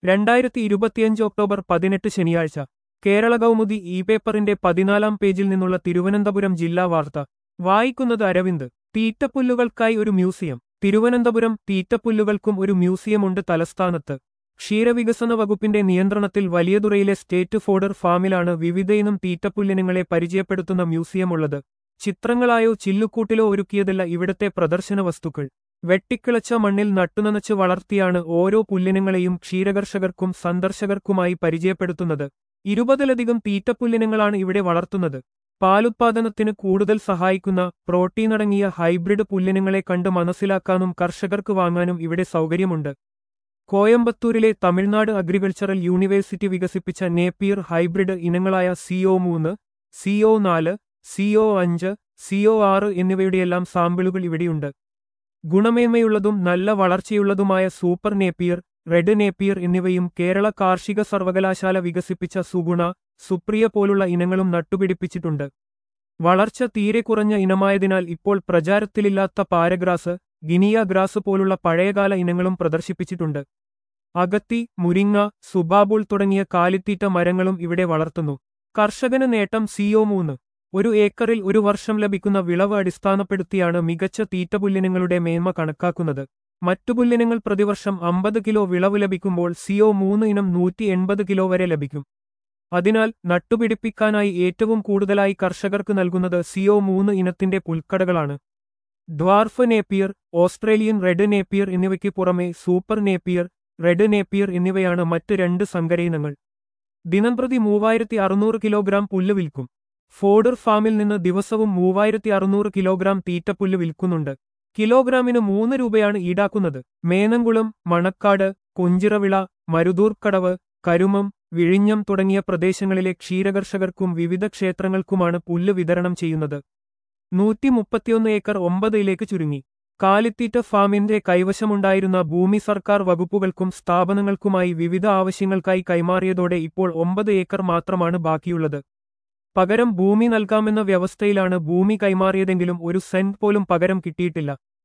രണ്ടായിരത്തി ഇരുപത്തിയഞ്ച് ഒക്ടോബർ പതിനെട്ട് ശനിയാഴ്ച കേരള കൗമുദി ഇ പേപ്പറിന്റെ പതിനാലാം പേജിൽ നിന്നുള്ള തിരുവനന്തപുരം ജില്ലാ വാർത്ത വായിക്കുന്നത് അരവിന്ദ് തീറ്റപ്പുല്ലുകൾക്കായി ഒരു മ്യൂസിയം തിരുവനന്തപുരം തീറ്റപ്പുല്ലുകൾക്കും ഒരു മ്യൂസിയമുണ്ട് തലസ്ഥാനത്ത് ക്ഷീരവികസന വകുപ്പിന്റെ നിയന്ത്രണത്തിൽ വലിയതുറയിലെ സ്റ്റേറ്റ് ഫോഡർ ഫാമിലാണ് വിവിധയിനം തീറ്റപ്പുല്ലിനങ്ങളെ പരിചയപ്പെടുത്തുന്ന മ്യൂസിയമുള്ളത് ചിത്രങ്ങളായോ ചില്ലുക്കൂട്ടിലോ ഒരുക്കിയതല്ല ഇവിടത്തെ പ്രദർശന വസ്തുക്കൾ വെട്ടിക്കിളച്ച മണ്ണിൽ നട്ടുനനച്ച് വളർത്തിയാണ് ഓരോ പുല്ലിനങ്ങളെയും ക്ഷീരകർഷകർക്കും സന്ദർശകർക്കുമായി പരിചയപ്പെടുത്തുന്നത് ഇരുപതിലധികം തീറ്റപ്പുല്ലിനങ്ങളാണ് ഇവിടെ വളർത്തുന്നത് പാലുത്പാദനത്തിന് കൂടുതൽ സഹായിക്കുന്ന പ്രോട്ടീനടങ്ങിയ ഹൈബ്രിഡ് പുല്ലിനങ്ങളെ കണ്ട് മനസ്സിലാക്കാനും കർഷകർക്ക് വാങ്ങാനും ഇവിടെ സൗകര്യമുണ്ട് കോയമ്പത്തൂരിലെ തമിഴ്നാട് അഗ്രികൾച്ചറൽ യൂണിവേഴ്സിറ്റി വികസിപ്പിച്ച നേപ്പിയർ ഹൈബ്രിഡ് ഇനങ്ങളായ സിഒ മൂന്ന് സിഒ നാല് സിഒ അഞ്ച് സിഒ ആറ് എന്നിവയുടെയെല്ലാം സാമ്പിളുകൾ ഇവിടെയുണ്ട് ഗുണമേന്മയുള്ളതും നല്ല വളർച്ചയുള്ളതുമായ സൂപ്പർ നേപ്പിയർ റെഡ് നേപ്പിയർ എന്നിവയും കേരള കാർഷിക സർവകലാശാല വികസിപ്പിച്ച സുഗുണ സുപ്രിയ പോലുള്ള ഇനങ്ങളും നട്ടുപിടിപ്പിച്ചിട്ടുണ്ട് വളർച്ച തീരെ കുറഞ്ഞ ഇനമായതിനാൽ ഇപ്പോൾ പ്രചാരത്തിലില്ലാത്ത പാരഗ്രാസ് ഗിനിയ ഗ്രാസ് പോലുള്ള പഴയകാല ഇനങ്ങളും പ്രദർശിപ്പിച്ചിട്ടുണ്ട് അഗത്തി മുരിങ്ങ സുബാബുൾ തുടങ്ങിയ കാലിത്തീറ്റ മരങ്ങളും ഇവിടെ വളർത്തുന്നു കർഷകന് നേട്ടം സിഒ മൂന്ന് ഒരു ഏക്കറിൽ ഒരു വർഷം ലഭിക്കുന്ന വിളവ് അടിസ്ഥാനപ്പെടുത്തിയാണ് മികച്ച തീറ്റപുല്ലിനങ്ങളുടെ മേന്മ കണക്കാക്കുന്നത് മറ്റു പുല്ലിനങ്ങൾ പ്രതിവർഷം അമ്പത് കിലോ വിളവ് ലഭിക്കുമ്പോൾ സിഒ മൂന്ന് ഇനം നൂറ്റി എൺപത് കിലോ വരെ ലഭിക്കും അതിനാൽ നട്ടുപിടിപ്പിക്കാനായി ഏറ്റവും കൂടുതലായി കർഷകർക്ക് നൽകുന്നത് സിഒ മൂന്ന് ഇനത്തിന്റെ പുൽക്കടകളാണ് dwarf Napier Australian red Napier എന്നിവയ്ക്ക് പുറമെ സൂപ്പർ നേപ്പിയർ റെഡ് നേപ്പിയർ എന്നിവയാണ് മറ്റ് രണ്ട് സങ്കരയിനങ്ങൾ ദിനംപ്രതി മൂവായിരത്തി അറുന്നൂറ് കിലോഗ്രാം പുല്ല് വിൽക്കും ഫോഡർ ഫാമിൽ നിന്ന് ദിവസവും മൂവായിരത്തി അറുന്നൂറ് കിലോഗ്രാം തീറ്റപ്പുല്ല് വിൽക്കുന്നുണ്ട് കിലോഗ്രാമിന് മൂന്ന് രൂപയാണ് ഈടാക്കുന്നത് മേനംകുളം മണക്കാട് കൊഞ്ചിറവിള മരുതൂർക്കടവ് കരുമം വിഴിഞ്ഞം തുടങ്ങിയ പ്രദേശങ്ങളിലെ ക്ഷീരകർഷകർക്കും വിവിധ ക്ഷേത്രങ്ങൾക്കുമാണ് പുല്ല് വിതരണം ചെയ്യുന്നത് നൂറ്റി മുപ്പത്തിയൊന്ന് ഏക്കർ ഒമ്പതിലേക്ക് ചുരുങ്ങി കാലിത്തീറ്റ ഫാമിന്റെ കൈവശമുണ്ടായിരുന്ന ഭൂമി സർക്കാർ വകുപ്പുകൾക്കും സ്ഥാപനങ്ങൾക്കുമായി വിവിധ ആവശ്യങ്ങൾക്കായി കൈമാറിയതോടെ ഇപ്പോൾ ഒമ്പത് ഏക്കർ മാത്രമാണ് ബാക്കിയുള്ളത് പകരം ഭൂമി നൽകാമെന്ന വ്യവസ്ഥയിലാണ് ഭൂമി കൈമാറിയതെങ്കിലും ഒരു സെന്റ് പോലും പകരം കിട്ടിയിട്ടില്ല